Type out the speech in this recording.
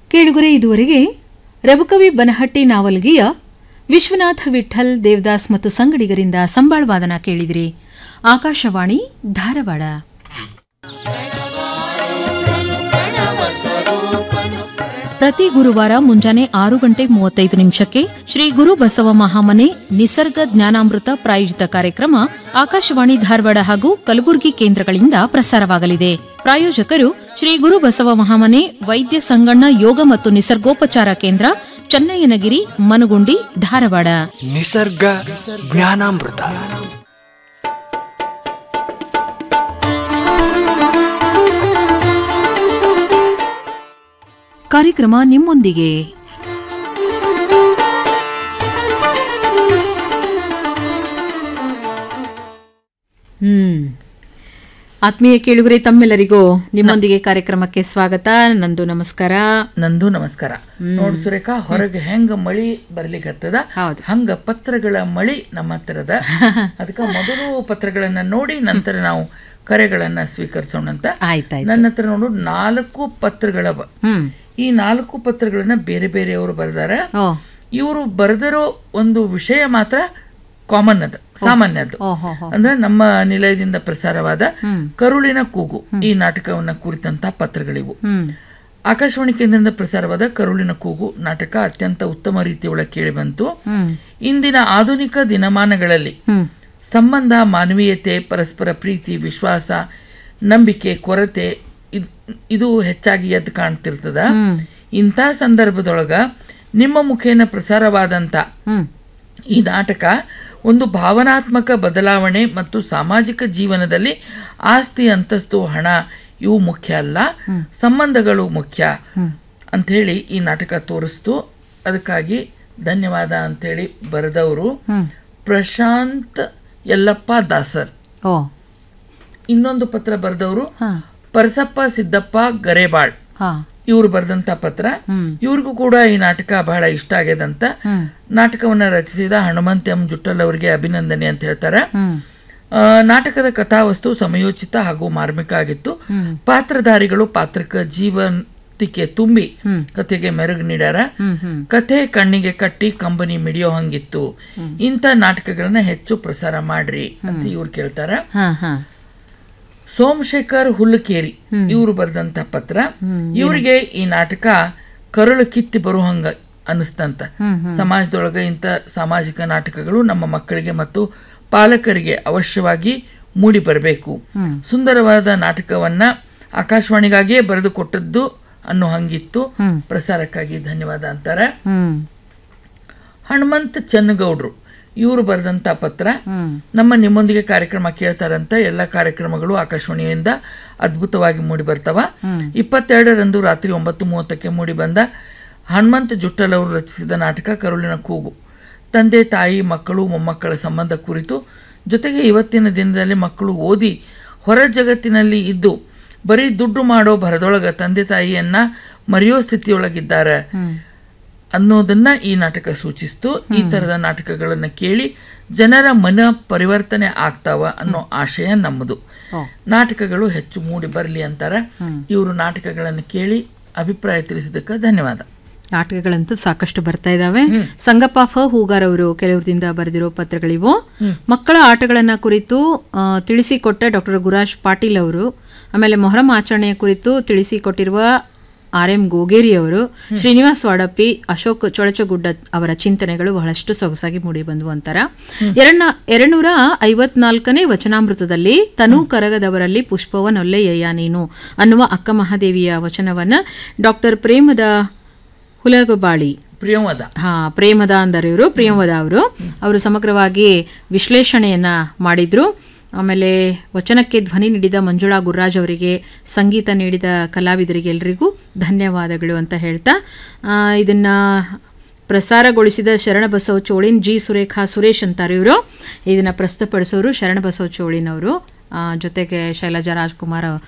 ಕೇಳುಗರೆ ಇದುವರೆಗೆ ರಬುಕವಿ ಬನಹಟ್ಟಿ ನಾವಲ್ಗಿಯ ವಿಶ್ವನಾಥ ವಿಠಲ್ ದೇವದಾಸ್ ಮತ್ತು ಸಂಗಡಿಗರಿಂದ ಸಂಬಾಳ್ವಾದನ ಕೇಳಿದಿರಿ ಆಕಾಶವಾಣಿ ಧಾರವಾಡ ಪ್ರತಿ ಗುರುವಾರ ಮುಂಜಾನೆ ಆರು ಗಂಟೆ ಮೂವತ್ತೈದು ನಿಮಿಷಕ್ಕೆ ಶ್ರೀ ಗುರು ಬಸವ ಮಹಾಮನೆ ನಿಸರ್ಗ ಜ್ಞಾನಾಮೃತ ಪ್ರಾಯೋಜಿತ ಕಾರ್ಯಕ್ರಮ ಆಕಾಶವಾಣಿ ಧಾರವಾಡ ಹಾಗೂ ಕಲಬುರಗಿ ಕೇಂದ್ರಗಳಿಂದ ಪ್ರಸಾರವಾಗಲಿದೆ ಪ್ರಾಯೋಜಕರು ಶ್ರೀ ಗುರು ಬಸವ ಮಹಾಮನೆ ವೈದ್ಯ ಸಂಗಣ್ಣ ಯೋಗ ಮತ್ತು ನಿಸರ್ಗೋಪಚಾರ ಕೇಂದ್ರ ಚನ್ನಯ್ಯನಗಿರಿ ಮನುಗುಂಡಿ ಧಾರವಾಡ ನಿಸರ್ಗ ಜ್ಞಾನಾಮೃತ ಕಾರ್ಯಕ್ರಮ ನಿಮ್ಮೊಂದಿಗೆ ಹ್ಮ್ ಆತ್ಮೀಯ ಕೇಳುಗರೆ ತಮ್ಮೆಲ್ಲರಿಗೂ ನಿಮ್ಮೊಂದಿಗೆ ಕಾರ್ಯಕ್ರಮಕ್ಕೆ ಸ್ವಾಗತ ನಂದು ನಮಸ್ಕಾರ ನಂದು ನಮಸ್ಕಾರ ನೋಡು ಸುರೇಖಾ ಹೊರಗೆ ಹೆಂಗ ಮಳಿ ಬರ್ಲಿಕ್ಕತ್ತದ ಹೌದು. ಹಂಗ ಪತ್ರಗಳ ಮಳಿ ನಮ್ಮ ಹತ್ತಿರದ ಅದಕ್ಕ ಮೊದಲು ಪತ್ರಗಳನ್ನ ನೋಡಿ ನಂತರ ನಾವು ಕರೆಗಳನ್ನ ಸ್ವೀಕರಿಸೋಣಂತ ಆಯ್ತಾಯ್ತು ನನ್ನ ಹತ್ರ ನೋಡು ನಾಲ್ಕು ಪತ್ರಗಳವ ಹ್ಮ್ ಈ ನಾಲ್ಕು ಪತ್ರಗಳನ್ನ ಬೇರೆ ಬೇರೆಯವರು ಬರೆದಾರ ಓ ಇವರು ಬರೆದಿರೋ ಒಂದು ವಿಷಯ ಮಾತ್ರ ಕಾಮನ್ ಅದ ಸಾಮಾನ್ಯ ಅದು ಓ ಹೋ ಹೋ ಅಂದ್ರೆ ನಮ್ಮ ನಿಲಯದಿಂದ ಪ್ರಸಾರವಾದ ಕರುಳಿನ ಕೂಗು ಈ ನಾಟಕವನ್ನ ಕುರಿತಂತ ಪತ್ರಗಳಿವು ಹ್ಮ್ ಆಕಾಶವಾಣಿ ಕೇಂದ್ರದಿಂದ ಪ್ರಸಾರವಾದ ಕರುಳಿನ ಕೂಗು ನಾಟಕ ಅತ್ಯಂತ ಉತ್ತಮ ರೀತಿಯೊಳಗೆ ಕೇಳಿಬಂತು ಹ್ಮ್ ಇಂದಿನ ಆಧುನಿಕ ದಿನಮಾನಗಳಲ್ಲಿ ಹ್ಮ್ ಸಂಬಂಧ ಮಾನವೀಯತೆ ಪರಸ್ಪರ ಪ್ರೀತಿ ವಿಶ್ವಾಸ ನಂಬಿಕೆ ಕೊರತೆ ಇದ್- ಇದು ಹೆಚ್ಚಾಗಿ ಎದ್ದು ಕಾಣ್ತಿರ್ತದ ಇಂಥ ಸಂದರ್ಭದೊಳಗ ನಿಮ್ಮ ಮುಖೇನ ಪ್ರಸಾರವಾದಂಥ ಹ್ಮ್ ಈ ನಾಟಕ ಒಂದು ಭಾವನಾತ್ಮಕ ಬದಲಾವಣೆ ಮತ್ತು ಸಾಮಾಜಿಕ ಜೀವನದಲ್ಲಿ ಆಸ್ತಿ ಅಂತಸ್ತು ಹಣ ಇವು ಮುಖ್ಯ ಅಲ್ಲ ಸಂಬಂಧಗಳು ಮುಖ್ಯ ಅಂಥೇಳಿ ಈ ನಾಟಕ ತೋರಿಸ್ತು ಅದಕ್ಕಾಗಿ ಧನ್ಯವಾದ ಅಂಥೇಳಿ ಬರೆದವರು ಹ್ಮ್ ಪ್ರಶಾಂತ್ ಯಲ್ಲಪ್ಪ ದಾಸರ್ ಓ ಇನ್ನೊಂದು ಪತ್ರ ಬರೆದವರು ಹಾ ಪರಸಪ್ಪ ಸಿದ್ದಪ್ಪ ಗರೇಬಾಳ್ ಹಾ ಇವರು ಬರೆದಂತ ಪತ್ರ ಹ್ಮ್. ಇವ್ರಿಗೂ ಕೂಡ ಈ ನಾಟಕ ಬಹಳ ಇಷ್ಟ ಆಗ್ಯದಂತ ಹ್ಮ್ ನಾಟಕವನ್ನ ರಚಿಸಿದ ಹನುಮಂತ ಎಂ ಜುಟ್ಟಲ್ ಅವರಿಗೆ ಅಭಿನಂದನೆ ಅಂತ ಹೇಳ್ತಾರೆ ಹ್ಮ್ ಆ, ನಾಟಕದ ಕಥಾವಸ್ತು ಸಮಯೋಚಿತ ಹಾಗೂ ಮಾರ್ಮಿಕ ಆಗಿತ್ತು ಪಾತ್ರಧಾರಿಗಳು ಪಾತ್ರಕ್ಕೆ ಜೀವಂತಿಕೆ ತುಂಬಿ ಕಥೆಗೆ ಮೆರುಗು ನೀಡ್ಯಾರ ಹ್ಮ್ ಹ್ಮ್ ಕಥೆ ಕಣ್ಣಿಗೆ ಕಟ್ಟಿ ಕಂಬನಿ ಮಿಡಿಯೋ ಹಂಗಿತ್ತು ಇಂಥ ನಾಟಕಗಳನ್ನ ಹೆಚ್ಚು ಪ್ರಸಾರ ಮಾಡ್ರಿ ಅಂತ ಇವ್ರು ಕೇಳ್ತಾರ ಹಾ ಹಾ ಸೋಮಶೇಖರ್ ಹುಲ್ಲಕೇರಿ ಇವರು ಬರೆದಂತ ಪತ್ರ ಇವರಿಗೆ ಈ ನಾಟಕ ಕರುಳು ಕಿತ್ತಿ ಬರುವಂಗ ಅನಿಸ್ತಂತ ಸಮಾಜದೊಳಗೆ ಇಂಥ ಸಾಮಾಜಿಕ ನಾಟಕಗಳು ನಮ್ಮ ಮಕ್ಕಳಿಗೆ ಮತ್ತು ಪಾಲಕರಿಗೆ ಅವಶ್ಯವಾಗಿ ಮೂಡಿ ಬರಬೇಕು ಸುಂದರವಾದ ನಾಟಕವನ್ನ ಆಕಾಶವಾಣಿಗಾಗಿಯೇ ಬರೆದು ಕೊಟ್ಟದ್ದು ಅನ್ನೋ ಹಂಗಿತ್ತು ಪ್ರಸಾರಕ್ಕಾಗಿ ಧನ್ಯವಾದ ಅಂತಾರೆ ಹ್ಮ್ ಹನುಮಂತ ಚನ್ನಗೌಡ್ರು ಇವರು ಬರೆದಂಥ ಪತ್ರ ಹ್ಮ್ ನಮ್ಮ ನಿಮ್ಮೊಂದಿಗೆ ಕಾರ್ಯಕ್ರಮ ಕೇಳ್ತಾರಂತ ಎಲ್ಲ ಕಾರ್ಯಕ್ರಮಗಳು ಆಕಾಶವಾಣಿಯಿಂದ ಅದ್ಭುತವಾಗಿ ಮೂಡಿ ಬರ್ತಾವ ಇಪ್ಪತ್ತೆರಡರಂದು ರಾತ್ರಿ ಒಂಬತ್ತು ಮೂವತ್ತಕ್ಕೆ ಮೂಡಿ ಬಂದ ಹನುಮಂತ ಜುಟ್ಟಲ್ ಅವರು ರಚಿಸಿದ ನಾಟಕ ಕರುಳಿನ ಕೂಗು ತಂದೆ ತಾಯಿ ಮಕ್ಕಳು ಮೊಮ್ಮಕ್ಕಳ ಸಂಬಂಧ ಕುರಿತು ಜೊತೆಗೆ ಇವತ್ತಿನ ದಿನದಲ್ಲಿ ಮಕ್ಕಳು ಓದಿ ಹೊರ ಜಗತ್ತಿನಲ್ಲಿ ಇದ್ದು ಬರೀ ದುಡ್ಡು ಮಾಡೋ ಭರದೊಳಗ ತಂದೆ ತಾಯಿಯನ್ನ ಮರೆಯೋ ಸ್ಥಿತಿಯೊಳಗಿದ್ದಾರೆ ಅನ್ನೋದನ್ನ ಈ ನಾಟಕ ಸೂಚಿಸ್ತು ಈ ತರದ ನಾಟಕಗಳನ್ನ ಕೇಳಿ ಜನರ ಮನ ಪರಿವರ್ತನೆ ಆಗ್ತಾವ ಅನ್ನೋ ಆಶಯ ನಮ್ಮದು ನಾಟಕಗಳು ಹೆಚ್ಚು ಮೂಡಿ ಬರಲಿ ಅಂತಾರ ಇವರು ನಾಟಕಗಳನ್ನು ಕೇಳಿ ಅಭಿಪ್ರಾಯ ತಿಳಿಸಿದ್ದಕ್ಕೆ ಧನ್ಯವಾದ ನಾಟಕಗಳಂತೂ ಸಾಕಷ್ಟು ಬರ್ತಾ ಇದಾವೆ ಸಂಗಪ್ಪ ಫ ಹೂಗಾರ್ ಅವರು ಕೆಲವರಿಂದ ಬರೆದಿರೋ ಪತ್ರಗಳಿವು ಮಕ್ಕಳ ಆಟಗಳನ್ನ ಕುರಿತು ಆ, ತಿಳಿಸಿಕೊಟ್ಟ ಡಾಕ್ಟರ್ ಗುರಾಜ್ ಪಾಟೀಲ್ ಅವರು ಆಮೇಲೆ ಮೊಹರಂ ಆಚರಣೆಯ ಕುರಿತು ತಿಳಿಸಿಕೊಟ್ಟಿರುವ ಆರ್ ಎಂ ಗೋಗೇರಿ ಅವರು ಶ್ರೀನಿವಾಸ್ ವಾಡಪ್ಪಿ ಅಶೋಕ್ ಚೊಳಚಗುಡ್ಡ ಅವರ ಚಿಂತನೆಗಳು ಬಹಳಷ್ಟು ಸೊಗಸಾಗಿ ಮೂಡಿ ಬಂದವು ಅಂತಾರ ಎರಡ್ನ ಎರಡ್ನೂರ ಐವತ್ನಾಲ್ಕನೇ ವಚನಾಮೃತದಲ್ಲಿ ತನು ಕರಗದವರಲ್ಲಿ ಪುಷ್ಪವನೊಲ್ಲೆಯ್ಯ ನೀನು ಅನ್ನುವ ಅಕ್ಕ ಮಹಾದೇವಿಯ ವಚನವನ್ನ ಡಾಕ್ಟರ್ ಪ್ರೇಮದ ಹುಲಗಬಾಳಿ ಪ್ರಿಯವಾದ ಹಾ ಪ್ರೇಮದ ಅಂದರು ಇವರು ಪ್ರಿಯಂವದ ಅವರು ಅವರು ಸಮಗ್ರವಾಗಿ ವಿಶ್ಲೇಷಣೆಯನ್ನ ಮಾಡಿದ್ರು ಆಮೇಲೆ ವಚನಕ್ಕೆ ಧ್ವನಿ ನೀಡಿದ ಮಂಜುಳಾ ಗುರ್ರಾಜ್ ಅವರಿಗೆ ಸಂಗೀತ ನೀಡಿದ ಕಲಾವಿದರಿಗೆ ಎಲ್ರಿಗೂ ಧನ್ಯವಾದಗಳು ಅಂತ ಹೇಳ್ತಾ ಆ, ಇದನ್ನ ಪ್ರಸಾರಗೊಳಿಸಿದ ಶರಣಬಸವ ಚೋಳಿನ್ ಜಿ ಸುರೇಖಾ ಸುರೇಶ್ ಅಂತಾರೆ ಇವರು ಇದನ್ನ ಪ್ರಸ್ತುತಪಡಿಸೋರು ಶರಣಬಸವ ಚೋಳಿನ್ ಅವರು ಆ, ಜೊತೆಗೆ ಶೈಲಜಾ ರಾಜ್ಕುಮಾರ್